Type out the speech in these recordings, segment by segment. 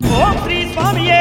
ఓం శ్రీ స్వామియే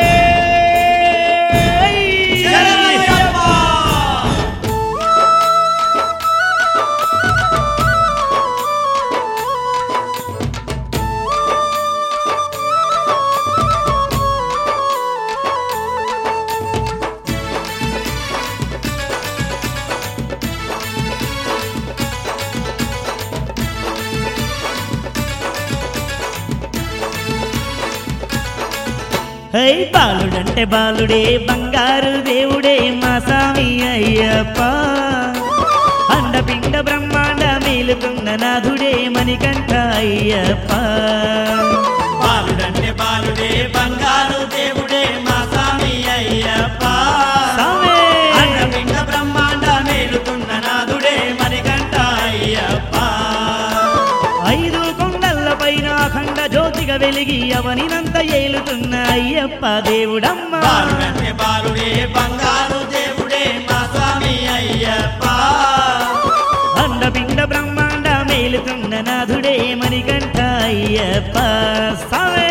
హై బాలుడంటే బాలుడే బంగారు దేవుడే మా స్వామి అయ్యప్ప అండపిండ బ్రహ్మాండ మేలుకున్న నాథుడే మణికంఠ అయ్యప్ప బాలుడంటే బాలుడే బంగారు దేవుడే మా స్వామి అయ్యప్ప స్వామి! అండపిండ బ్రహ్మాండ మేలుతున్న నాదుడే మణికంఠ అయ్యప్ప ఐదు కొండల పైన అఖండ జ్యోతిగా వెలిగి అవనినంత ఏలుతున్న అయ్యప్ప దేవుడమ్మ బాలుడంటే బాలుడే బంగారు దేవుడే మా స్వామి అయ్యప్ప అండపిండ బ్రహ్మాండ మేలుకున్న నాథుడే మణికంఠ అయ్యప్ప స్వామి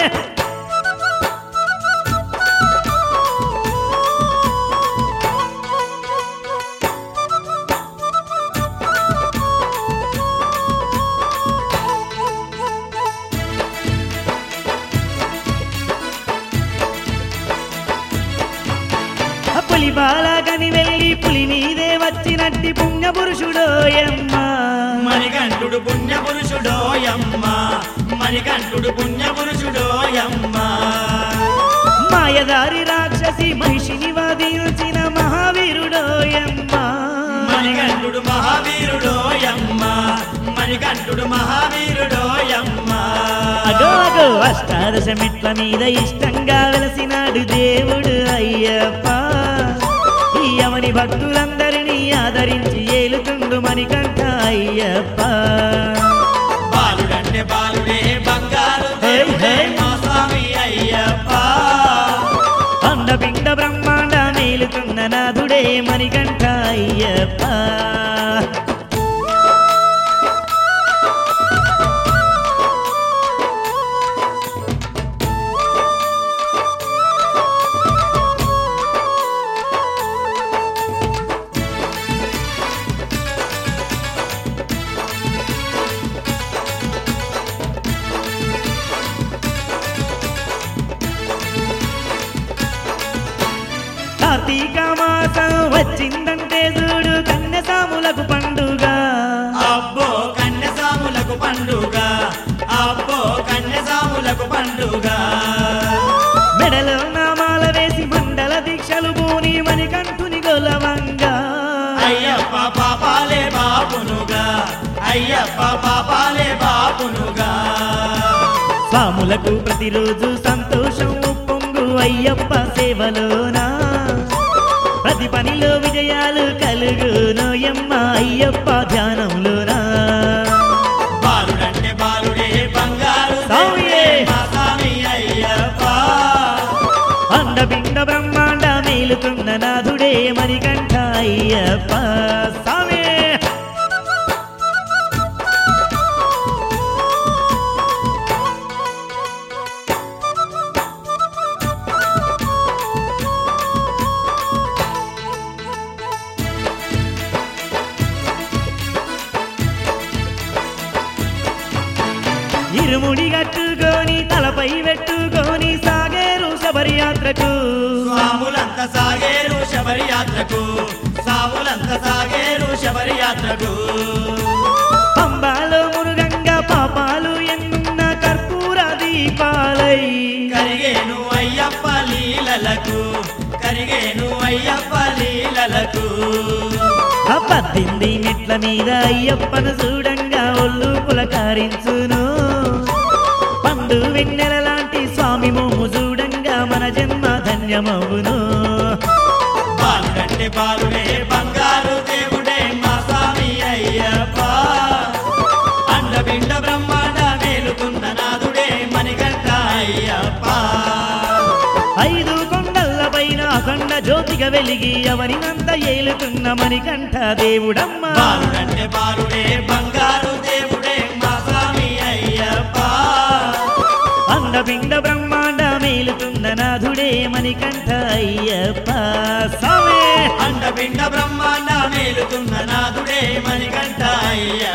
ఆ పులి బాలాగని వెళ్ళి పులి నీదే వచ్చినట్టి పుణ్య పురుషుడోయమ్మ మణికంఠుడు పుణ్య పురుషుడోయమ్మ మణికంఠుడు పుణ్య పురుషుడోయమ్మ మాయదారి రాక్షసి మహిషిని వాదించిన మహావీరుడోయమ్మ మణికంఠుడు మహావీరుడోయమ్మ మణికంఠుడు మహావీరుడోయమ్మ అగో అగో అష్టాదశ మెట్ల మీద ఇష్టంగా వెలసినాడు దేవుడు అయ్యప్ప ఈ యమని భక్తులందరినీ ఆదరించి ఏలుతుండు మణికంఠ అయ్యప్ప బాలుడంటే బాలుడే బంగారు హే, దేవుడే హే. మా స్వామి అయ్యప్ప అండపిండ బ్రహ్మాండ మేలుకున్న నాథుడే మణికంఠ అయ్యప్ప కార్తీక మాసం వచ్చిందంటే చూడు కన్యసాములకు పండుగ అబ్బో కన్యసాములకు పండుగ అబ్బో కన్యసాములకు పండుగ మెడలో నామాల వేసి మండల దీక్షలు పూని మణికంఠుని గొలవంగా అయ్యప్ప పాపాలే బాపునుగా అయ్యప్ప పాపాలే బాపునుగా స్వాములకు ప్రతిరోజు సంతోషం ఉప్పొంగు అయ్యప్ప సేవలోనా ప్రతి పనిలో విజయాలు కలుగును ఎమ్మ అయ్యప్ప ధ్యానంలోనా బాలుడంటే బాలుడే బంగారు స్వామియే. దేవుడే మా స్వామి అయ్యప్ప అండపిండ బ్రహ్మాండ మేలుతున్న నాథుడే మణికంఠ అయ్యప్ప స్వామి ఇరుముడి కట్టుకొని తలపై పెట్టుకొని సాగేరు శబరియాత్రకు స్వాములంత సాగేరు శబరి యాత్రకు సాములంత సాగేరు శబరి యాత్రకు పంబాలో మురుగంగా పాపాలు ఎన్నున్న కర్పూర దీపాలై కరిగేను అయ్యప్ప లీలలకు కరిగేను అయ్యప్ప లీలలకు ఆ పద్దెనిమిది మెట్ల మీద అయ్యప్పను చూడంగా ఒళ్ళు పులకారించును పండు వెన్నెల లాంటి స్వామి మోము చూడంగా మన జన్మ ధన్యమవును బాలుడంటే బాలుడే బంగారు దేవుడే మా స్వామి అయ్యప్ప అండపిండ బ్రహ్మాండ మేలుకున్న నాదుడే మణికంఠ అయ్యప్ప ఐదు కొండల పైన అఖండ జ్యోతిగా వెలిగి అవనినంత ఏలుతున్న మణికంఠ దేవుడమ్మ బాలుడంటే బాలుడే బంగారు దేవుడే మా స్వామి అయ్యప్ప అండ అండపిండ బ్రహ్మాండ మేలుతున్న నాథుడే మణికంఠ అయ్యప్ప స్వామి అండపిండ బ్రహ్మాండ మేలుతున్న నాథుడే మణికంఠ అయ్యప్ప